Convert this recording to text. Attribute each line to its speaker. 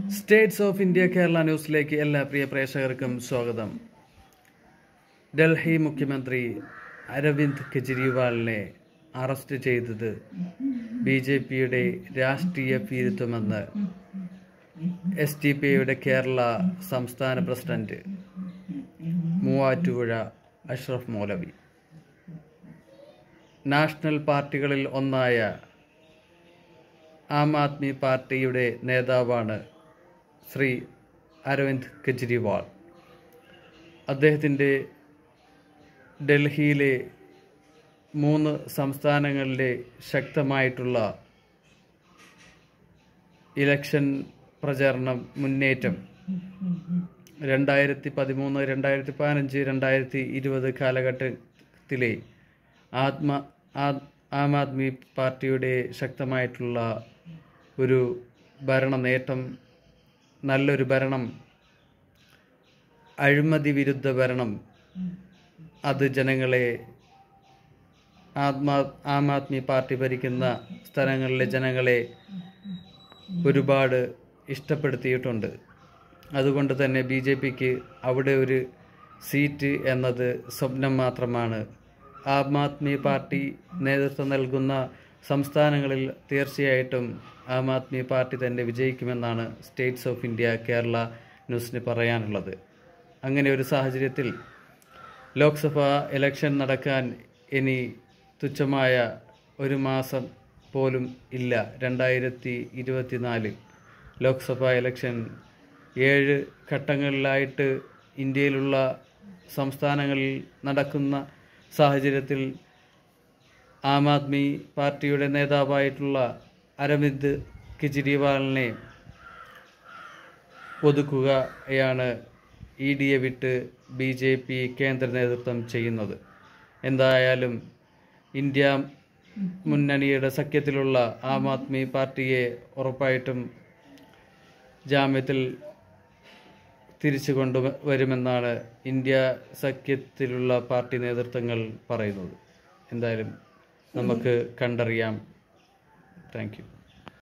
Speaker 1: States of India Kerala ന്യൂസിലേക്ക് എല്ലാ പ്രിയ പ്രേക്ഷകർക്കും സ്വാഗതം ഡൽഹി മുഖ്യമന്ത്രി അരവിന്ദ് കെജ്രിവാളിനെ അറസ്റ്റ് ചെയ്തത് ബി ജെ പിയുടെ രാഷ്ട്രീയ ഭീരുത്വമെന്ന് എസ് ടി പി യുടെ കേരള സംസ്ഥാന പ്രസിഡന്റ് മൂവാറ്റുപുഴ അഷ്റഫ് മൗലവി നാഷണൽ പാർട്ടികളിൽ ഒന്നായ ആം ആദ്മി പാർട്ടിയുടെ നേതാവാണ് ശ്രീ അരവിന്ദ് കെജ്രിവാൾ അദ്ദേഹത്തിൻ്റെ ഡൽഹിയിലെ മൂന്ന് സംസ്ഥാനങ്ങളിലെ ശക്തമായിട്ടുള്ള ഇലക്ഷൻ പ്രചാരണം മുന്നേറ്റം രണ്ടായിരത്തി പതിമൂന്ന് രണ്ടായിരത്തി പതിനഞ്ച് രണ്ടായിരത്തി ഇരുപത് കാലഘട്ടത്തിലെ ആത്മ ആ- ആം ആദ്മി പാർട്ടിയുടെ ശക്തമായിട്ടുള്ള ഒരു ഭരണ നേട്ടം നല്ലൊരു ഭരണം അഴിമതി വിരുദ്ധ ഭരണം അത് ജനങ്ങളെ ആത്മാ ആം ആദ്മി പാർട്ടി ഭരിക്കുന്ന സ്ഥലങ്ങളിലെ ജനങ്ങളെ ഒരുപാട് ഇഷ്ടപ്പെടുത്തിയിട്ടുണ്ട് അതുകൊണ്ട് തന്നെ ബി ജെ പിക്ക് അവിടെ ഒരു സീറ്റ് എന്നത് സ്വപ്നം മാത്രമാണ് ആം ആദ്മി പാർട്ടി നേതൃത്വം നൽകുന്ന സംസ്ഥാനങ്ങളിൽ തീർച്ചയായിട്ടും ആം ആദ്മി പാർട്ടി തന്നെ വിജയിക്കുമെന്നാണ് സ്റ്റേറ്റ്സ് ഓഫ് ഇന്ത്യ കേരള ന്യൂസിന് പറയാനുള്ളത് അങ്ങനെ ഒരു സാഹചര്യത്തിൽ ലോക്സഭാ ഇലക്ഷൻ നടക്കാൻ ഇനി തുച്ഛമായ ഒരു മാസം പോലും ഇല്ല രണ്ടായിരത്തി ഇരുപത്തിനാല് ലോക്സഭാ ഇലക്ഷൻ ഏഴ് ഘട്ടങ്ങളിലായിട്ട് ഇന്ത്യയിലുള്ള സംസ്ഥാനങ്ങളിൽ നടക്കുന്ന സാഹചര്യത്തിൽ ആം ആദ്മി പാർട്ടിയുടെ നേതാവായിട്ടുള്ള അരവിന്ദ് കെജ്രിവാളിനെ ഒതുക്കുകയാണ് ഇ ഡിയെ വിട്ട് ബി ജെ പി കേന്ദ്ര നേതൃത്വം ചെയ്യുന്നത് എന്തായാലും ഇന്ത്യ മുന്നണിയുടെ സഖ്യത്തിലുള്ള ആം ആദ്മി പാർട്ടിയെ ഉറപ്പായിട്ടും ജാമ്യത്തിൽ തിരിച്ചു കൊണ്ടുവരുമെന്നാണ് ഇന്ത്യ സഖ്യത്തിലുള്ള പാർട്ടി നേതൃത്വങ്ങൾ പറയുന്നത് എന്തായാലും നമുക്ക് കണ്ടറിയാം താങ്ക് യു